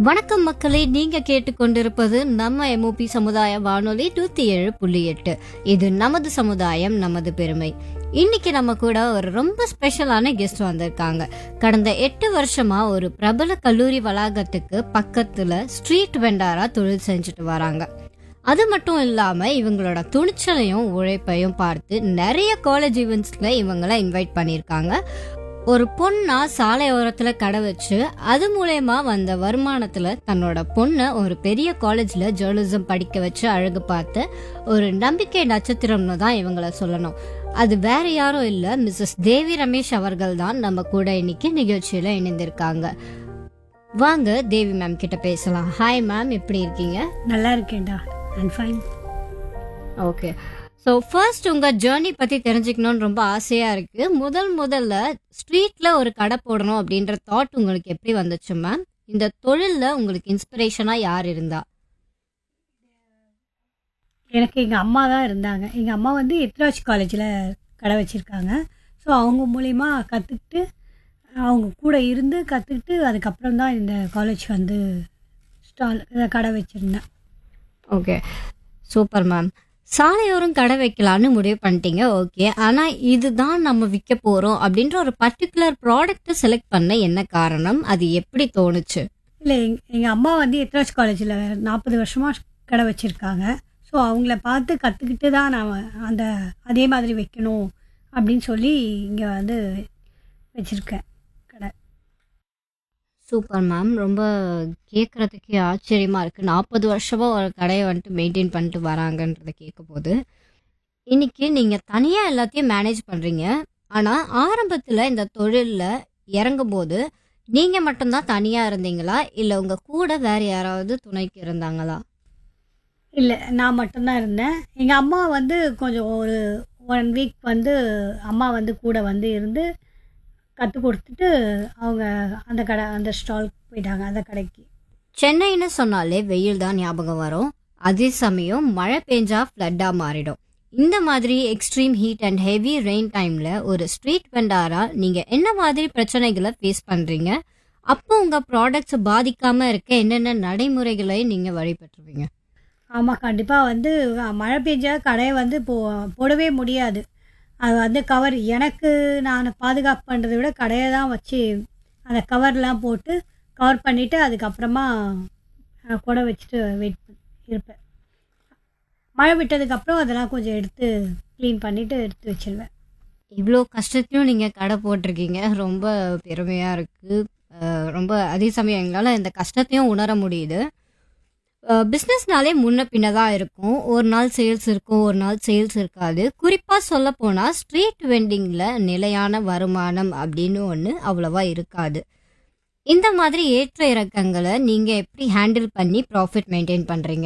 வணக்கம் மக்களே நீங்க கேட்டுக்கொண்டிருப்பது நம்ம எம்ஓபி சமுதாய வானொலி நூத்தி ஏழு புள்ளி எட்டு இது நமது சமுதாயம் நமது பெருமை இன்னைக்கு நம்ம கூட ஒரு ரொம்ப ஸ்பெஷலான கெஸ்ட் வந்திருக்காங்க கடந்த எட்டு வருஷமா ஒரு பிரபல கல்லூரி வளாகத்துக்கு பக்கத்துல ஸ்ட்ரீட் வெண்டாரா தொழில் செஞ்சுட்டு வராங்க அது மட்டும் இல்லாம இவங்களோட துணிச்சலையும் உழைப்பையும் பார்த்து நிறைய காலேஜ் ஈவெண்ட்ஸ்ல இவங்கள இன்வைட் பண்ணியிருக்காங்க ஒரு பொண்ணா சாலையோரத்துல கடை வச்சு அது மூலயமா வந்த வருமானத்துல தன்னோட பொண்ணை ஒரு பெரிய காலேஜ்ல ஜேர்னலிசம் படிக்க வச்சு அழகு பார்த்த ஒரு நம்பிக்கை நட்சத்திரம்னு தான் இவங்கள சொல்லணும் அது வேற யாரும் இல்ல மிஸ்ஸஸ் தேவி ரமேஷ் அவர்கள் தான் நம்ம கூட இன்னைக்கு நிகழ்ச்சியில இணைந்திருக்காங்க வாங்க தேவி மேம் கிட்ட பேசலாம் ஹாய் மேம் எப்படி இருக்கீங்க நல்லா இருக்கேன்டா and fine okay so first உங்க ஜேர்னி பத்தி தெரிஞ்சுக்கணும்னு ரொம்ப ஆசையா இருக்கு முதல் முதல்ல ஸ்ட்ரீட்ல ஒரு கடை போடணும் அப்படின்ற தாட் உங்களுக்கு எப்படி வந்துச்சு மேம் இந்த தொழில்ல உங்களுக்கு இன்ஸ்பிரேஷனா யார் இருந்தா எனக்கு எங்கள் அம்மா தான் இருந்தாங்க எங்கள் அம்மா வந்து எத்ராஜ் காலேஜில் கடை வச்சுருக்காங்க ஸோ அவங்க மூலிமா கற்றுக்கிட்டு அவங்க கூட இருந்து கற்றுக்கிட்டு அதுக்கப்புறம் தான் இந்த காலேஜ் வந்து ஸ்டால் கடை வச்சுருந்தேன் ஓகே சூப்பர் மேம் சாலையோரம் கடை வைக்கலான்னு முடிவு பண்ணிட்டீங்க ஓகே ஆனா இதுதான் நம்ம விற்க போறோம் அப்படின்ற ஒரு பர்டிகுலர் ப்ராடக்ட்டை செலக்ட் பண்ண என்ன காரணம் அது எப்படி தோணுச்சு இல்லை எங் எங்கள் அம்மா வந்து எத்ராஜ் காலேஜில் நாற்பது வருஷமாக கடை வச்சுருக்காங்க ஸோ அவங்கள பார்த்து கற்றுக்கிட்டு தான் நான் அந்த அதே மாதிரி வைக்கணும் அப்படின்னு சொல்லி இங்கே வந்து வச்சுருக்கேன் கடை சூப்பர் மேம் ரொம்ப கேட்குறதுக்கே ஆச்சரியமா இருக்கு நாற்பது வருஷமா ஒரு கடையை வந்துட்டு மெயின்டைன் பண்ணிட்டு வராங்கன்றத கேட்கும் போது இன்னைக்கு நீங்க தனியா எல்லாத்தையும் மேனேஜ் பண்றீங்க ஆனா ஆரம்பத்துல இந்த தொழில்ல இறங்கும் போது நீங்க மட்டும்தான் தனியா இருந்தீங்களா இல்ல உங்க கூட வேற யாராவது துணைக்கு இருந்தாங்களா இல்லை நான் மட்டும்தான் இருந்தேன் எங்கள் அம்மா வந்து கொஞ்சம் ஒரு ஒன் வீக் வந்து அம்மா வந்து கூட வந்து இருந்து கற்றுக் கொடுத்துட்டு அவங்க அந்த கடை அந்த ஸ்டாலுக்கு போயிட்டாங்க அந்த கடைக்கு சென்னைன்னு சொன்னாலே வெயில் தான் ஞாபகம் வரும் அதே சமயம் மழை பெஞ்சா ஃப்ளட்டா மாறிடும் இந்த மாதிரி extreme heat and heavy rain டைம்ல ஒரு ஸ்ட்ரீட் வெண்டாரா நீங்க என்ன மாதிரி பிரச்சனைகளை ஃபேஸ் பண்றீங்க அப்போ உங்க ப்ராடக்ட்ஸ் பாதிக்காம இருக்க என்னென்ன நடைமுறைகளை நீங்க வழிபட்டுருவீங்க ஆமாம் கண்டிப்பாக வந்து அஹ், மழை பெஞ்சா கடையை வந்து போ போடவே முடியாது அது வந்து கவர் எனக்கு நான் பாதுகாப்பு பண்ணுறதை விட கடையை தான் வச்சு அந்த கவர்லாம் போட்டு கவர் பண்ணிவிட்டு அதுக்கப்புறமா அஹ், குடை வச்சுட்டு வெயிட் இருப்பேன் மழை விட்டதுக்கப்புறம் அதெல்லாம் கொஞ்சம் எடுத்து க்ளீன் பண்ணிவிட்டு எடுத்து வச்சிருவேன் இவ்வளோ கஷ்டத்தையும் நீங்க கடை போட்டிருக்கீங்க ரொம்ப பெருமையா இருக்கு அஹ் ரொம்ப அதே சமயம் எங்களால் இந்த கஷ்டத்தையும் உணர முடியுது பிஸ்னஸ்னாலே முன்ன பின்ன தான் இருக்கும் ஒரு நாள் சேல்ஸ் இருக்கும் ஒரு நாள் சேல்ஸ் இருக்காது குறிப்பாக சொல்ல போனால் ஸ்ட்ரீட் வெண்டிங்கில் நிலையான வருமானம் அப்படின்னு ஒன்று அவ்வளவா இருக்காது இந்த மாதிரி ஏற்ற இறக்கங்களை நீங்கள் எப்படி ஹேண்டில் பண்ணி ப்ராஃபிட் மெயின்டைன் பண்ணுறீங்க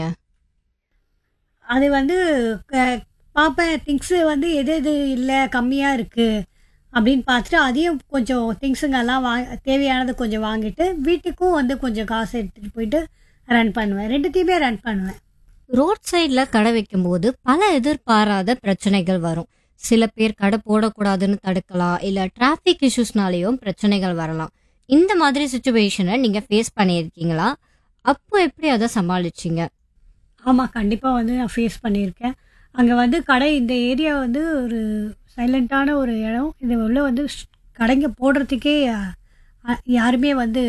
அது வந்து க- பார்ப்பேன் திங்ஸு வந்து எது எது இல்லை கம்மியாக இருக்குது அப்படின்னு பார்த்துட்டு அதையும் கொஞ்சம் திங்ஸுங்கெல்லாம் வா தேவையானது கொஞ்சம் வாங்கிட்டு வீட்டுக்கும் வந்து கொஞ்சம் காசு எடுத்துகிட்டு போயிட்டு ரன் பண்ணுவேன் ரெண்டுத்தையுமே ரன் பண்ணுவேன் ரோட் சைடில் கடை வைக்கும்போது பல எதிர்பாராத பிரச்சனைகள் வரும் சில பேர் கடை போடக்கூடாதுன்னு தடுக்கலாம் இல்லை டிராஃபிக் இஷ்யூஸ்னாலேயும் பிரச்சனைகள் வரலாம் இந்த மாதிரி சுச்சுவேஷனை நீங்கள் ஃபேஸ் பண்ணியிருக்கீங்களா அப்போ எப்படி அதை சமாளிச்சீங்க ஆமாம் கண்டிப்பாக வந்து நான் ஃபேஸ் பண்ணியிருக்கேன் அங்கே வந்து கடை இந்த ஏரியா வந்து ஒரு சைலண்ட்டான ஒரு இடம் இது உள்ள வந்து ஸ்- கடைங்க போடுறதுக்கே அ, யாருமே வந்து